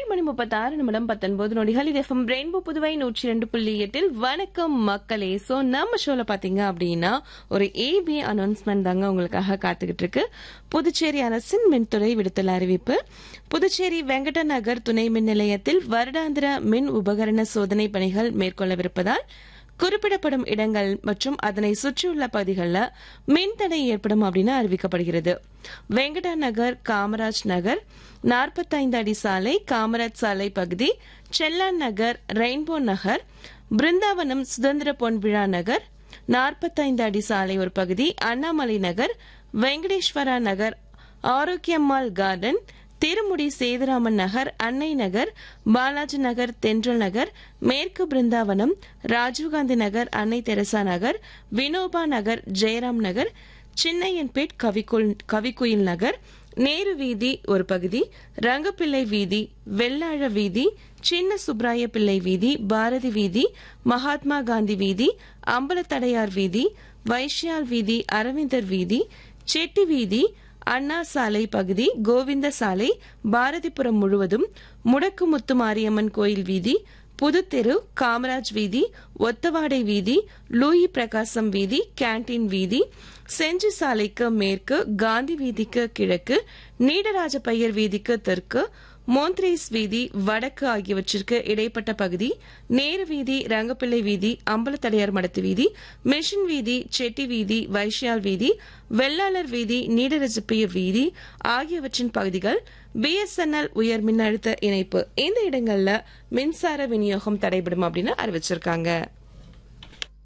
ஏழு மணி முப்பத்தாறு நிமிடம் பத்தொன்பது நொடிகள் இது எஃப்எம் ரெயின்போ புதுவை நூற்றி ரெண்டு புள்ளி எட்டில் வணக்கம் மக்களே சோ நம்ம ஷோல பாத்தீங்க அப்படின்னா ஒரு ஏபி அனௌன்ஸ்மெண்ட் தாங்க உங்களுக்காக காத்துக்கிட்டு இருக்கு புதுச்சேரி அரசின் மின்துறை விடுத்துள்ள அறிவிப்பு புதுச்சேரி வெங்கட நகர் துணை மின் நிலையத்தில் வருடாந்திர மின் உபகரண சோதனை பணிகள் மேற்கொள்ளவிருப்பதால் குறிப்பிடப்படும் இடங்கள் மற்றும் அதனை சுற்றியுள்ள பகுதிகளில் மின்தடை ஏற்படும் அப்படின்னு அறிவிக்கப்படுகிறது வெங்கடா நகர் காமராஜ் நகர் நாற்பத்தைந்து அடி சாலை காமராஜ் சாலை பகுதி செல்லான் நகர் ரெயின்போ நகர் பிருந்தாவனம் சுதந்திர பொன்விழா நகர் நாற்பத்தைந்து அடி சாலை ஒரு பகுதி அண்ணாமலை நகர் வெங்கடேஸ்வரா நகர் ஆரோக்கியம்மாள் கார்டன் திருமுடி சேதுராமன் நகர் அன்னை நகர் பாலாஜி நகர் தென்றல் நகர் மேற்கு பிருந்தாவனம் ராஜீவ்காந்தி நகர் அன்னை தெரசா நகர் வினோபா நகர் ஜெயராம் நகர் சின்னையன்பேட் கவிக்குள் கவிக்குயில் நகர் நேரு வீதி ஒரு பகுதி ரங்கப்பிள்ளை வீதி வெள்ளாழ வீதி சின்ன சுப்ராய பிள்ளை வீதி பாரதி வீதி மகாத்மா காந்தி வீதி அம்பலத்தடையார் வீதி வைஷ்யால் வீதி அரவிந்தர் வீதி செட்டி வீதி அண்ணா சாலை பகுதி கோவிந்த சாலை பாரதிபுரம் முழுவதும் முடக்குமுத்து மாரியம்மன் கோயில் வீதி புதுத்தெரு காமராஜ் வீதி ஒத்தவாடை வீதி லூயி பிரகாசம் வீதி கேண்டீன் வீதி செஞ்சி சாலைக்கு மேற்கு காந்தி வீதிக்கு கிழக்கு நீடராஜ பையர் வீதிக்கு தெற்கு மோந்த்ரேஸ் வீதி வடக்கு ஆகியவற்றிற்கு இடைப்பட்ட பகுதி நேரு வீதி ரங்கப்பிள்ளை வீதி அம்பலத்தடையார் மடத்து வீதி மிஷின் வீதி செட்டி வீதி வைஷ்யால் வீதி வெள்ளாளர் வீதி நீடரஜப்பைய வீதி ஆகியவற்றின் பகுதிகள் பிஎஸ்என்எல் உயர் மின்னழுத்த இணைப்பு இந்த இடங்கள்ல மின்சார விநியோகம் தடைபடும் அப்படின்னு அறிவிச்சிருக்காங்க